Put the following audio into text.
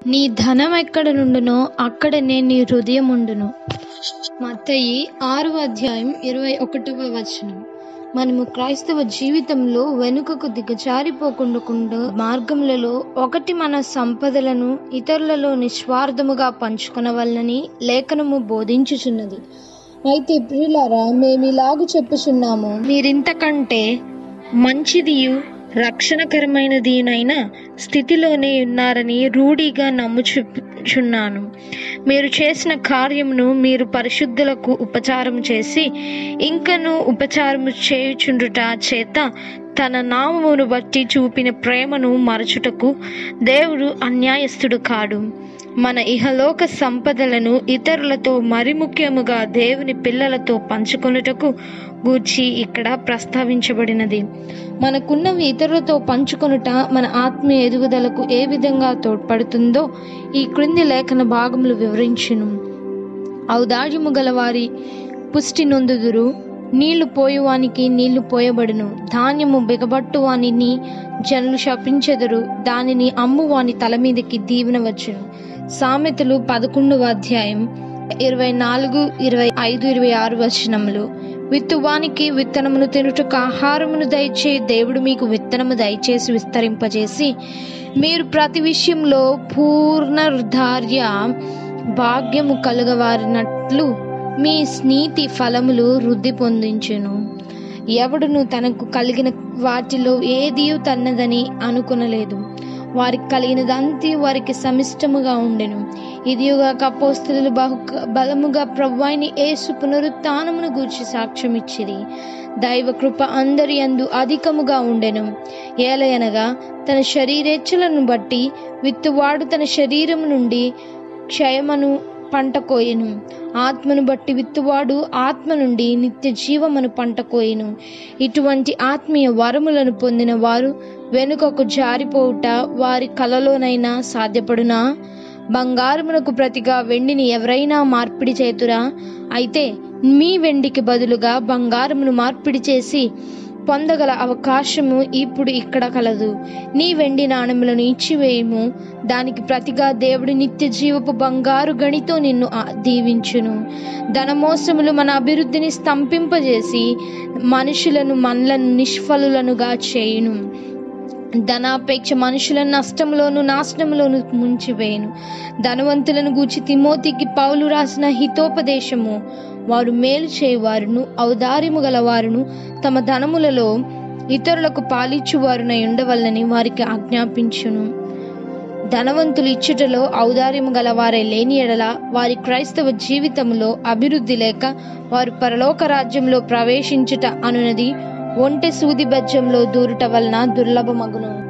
నీ ధనం ఎక్కడ నుండునో అక్కడనే నీ హృదయం ఉండును మత్తయి ఆరవ అధ్యాయం ఇరవై ఒకటవ వచనం మనము క్రైస్తవ జీవితంలో వెనుకకు దిగజారిపోకుండా మార్గములలో ఒకటి మన సంపదలను ఇతరులలో నిస్వార్థముగా పంచుకొనవలనని లేఖనము బోధించుచున్నది అయితే ప్రియులారా మేమిలాగు చెప్పుచున్నాము మీరింతకంటే మంచిదియు రక్షణకరమైనదినైన స్థితిలోనే ఉన్నారని రూఢిగా నమ్ముచున్నాను మీరు చేసిన కార్యమును మీరు పరిశుద్ధులకు ఉపచారం చేసి ఇంకను ఉపచారము చేయుచుండుట చేత తన నామమును బట్టి చూపిన ప్రేమను మరచుటకు దేవుడు అన్యాయస్తుడు కాడు మన ఇహలోక సంపదలను ఇతరులతో మరి ముఖ్యముగా దేవుని పిల్లలతో పంచుకొనుటకు గూర్చి ఇక్కడ ప్రస్తావించబడినది మనకున్నవి ఇతరులతో పంచుకొనుట మన ఆత్మీయ ఎదుగుదలకు ఏ విధంగా తోడ్పడుతుందో ఈ క్రింది లేఖన భాగములు వివరించును ఔదార్యము గలవారి పుష్టి నొందుదురు నీళ్లు పోయువానికి నీళ్లు పోయబడును ధాన్యము బిగబట్టువానిని జనులు శపించెదరు దానిని అమ్మువాని తల మీదకి దీవెన వచ్చును సామెతలు పదకొండవ అధ్యాయం ఇరవై నాలుగు ఇరవై ఐదు ఇరవై ఆరు వచనములు విత్తువానికి విత్తనమును తినుటకు ఆహారమును దయచే దేవుడు మీకు విత్తనము దయచేసి విస్తరింపజేసి మీరు ప్రతి విషయంలో పూర్ణధార్య భాగ్యము కలుగవారినట్లు మీ స్నీతి ఫలములు వృద్ధి పొందించును ఎవడును తనకు కలిగిన వాటిలో ఏది తన్నదని అనుకునలేదు వారికి కలిగినదంతి వారికి సమిష్టముగా ఉండెను ఇదియుగాక అపోస్తులు బహు బలముగా ప్రభువాని యేసు పునరుత్నమును గూర్చి సాక్ష్యం ఇచ్చిరి దైవ కృప అందరి అందు అధికముగా ఉండెను ఏలయనగా తన శరీరేచ్ఛలను బట్టి విత్తువాడు తన శరీరము నుండి క్షయమను పంట కోయెను ఆత్మను బట్టి విత్తువాడు ఆత్మ నుండి నిత్య జీవమను పంట కోయెను ఇటువంటి ఆత్మీయ వరములను పొందిన వారు వెనుకకు జారిపోవుట వారి కలలోనైనా సాధ్యపడునా బంగారమునకు ప్రతిగా వెండిని ఎవరైనా మార్పిడి చేతురా అయితే మీ వెండికి బదులుగా బంగారమును మార్పిడి చేసి పొందగల అవకాశము ఇప్పుడు ఇక్కడ కలదు నీ వెండి నాణెములను ఇచ్చివేయము దానికి ప్రతిగా దేవుడి నిత్య జీవపు బంగారు గణితో నిన్ను దీవించును ధనమోసములు మన అభివృద్ధిని స్తంభింపజేసి మనుషులను మనలను నిష్ఫలులనుగా చేయును ధనాపేక్ష మనుషులను నష్టంలోను నాశనంలోను ముంచివేయను ధనవంతులను గూర్చి తిమోతికి పౌలు రాసిన హితోపదేశము వారు మేలు చేయువారును ఔదార్యము గలవారును తమ ధనములలో ఇతరులకు పాలిచ్చువారునై ఉండవల్లని వారికి ఆజ్ఞాపించును ధనవంతులు ఇచ్చుటలో ఔదార్యము గలవారే లేని ఎడల వారి క్రైస్తవ జీవితంలో అభివృద్ధి లేక వారు పరలోక రాజ్యంలో ప్రవేశించుట అనునది ఒంటె సూది బెజ్జంలో దూరుట వలన దుర్లభమగును